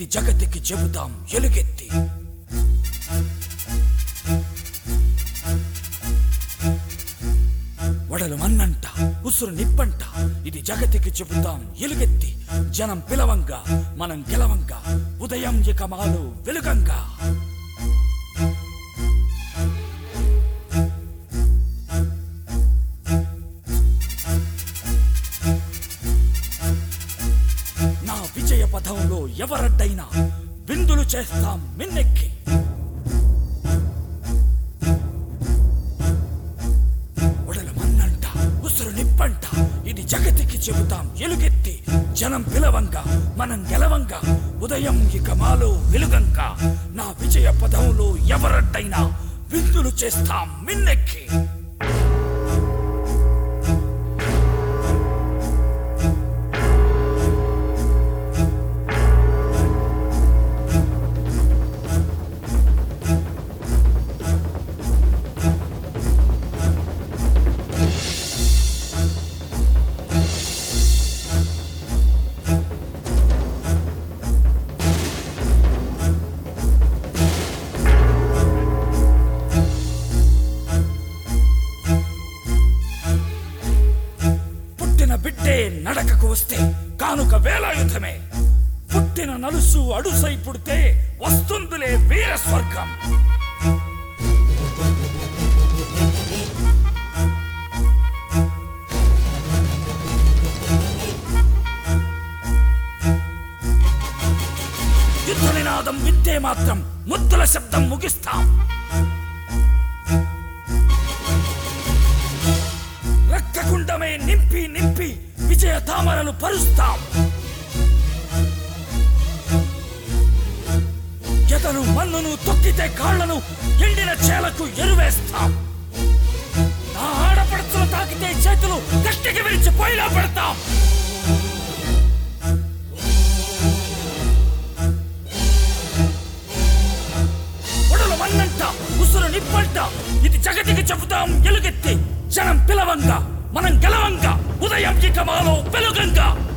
ఇది జగతికి చెబుతాం ఎలుగెత్తి వడలు మన్నంట ఉసురు నిప్పంట ఇది జగతికి చెబుతాం ఎలుగెత్తి జనం పిలవంగా మనం గెలవంగా ఉదయం ఇక మాలు వెలుగంగా నా విజయ పథంలో ఎవరడ్డైనా విందులు చేస్తాం మిన్నెక్కి ఒడల మన్నంట ఉసురు నిప్పంట ఇది జగతికి చెబుతాం ఎలుగెత్తి జనం పిలవంగా మనం గెలవంగా ఉదయం ఇక మాలో వెలుగంగా నా విజయ పదంలో ఎవరడ్డైనా విందులు చేస్తాం మిన్నెక్కి పుట్టిన బిడ్డే నడకకు వస్తే కానుక వేలాయుధమే పుట్టిన నలుసు అడుసై పుడితే వస్తుందిలే వీర స్వర్గం యుద్ధ నినాదం విత్తే మాత్రం ముద్దుల శబ్దం ముగిస్తాం రక్తకుండమే నింపి నింపి విజయ తామరలు పరుస్తాం ఎదను మన్నును తొక్కితే కాళ్లను ఎండిన చేలకు ఎరువేస్తాం నా ఆడపడుచులు తాకితే చేతులు గట్టికి విరిచి పొయ్యిలో పెడతాం ఒడలు మన్నంట ఉసురు నిప్పంట ఇది జగతికి చెబుతాం ఎలుగెత్తి జనం పిలవంగా మనం గెలవంగా ఉదయం ఇక మాలో వెలుగంగా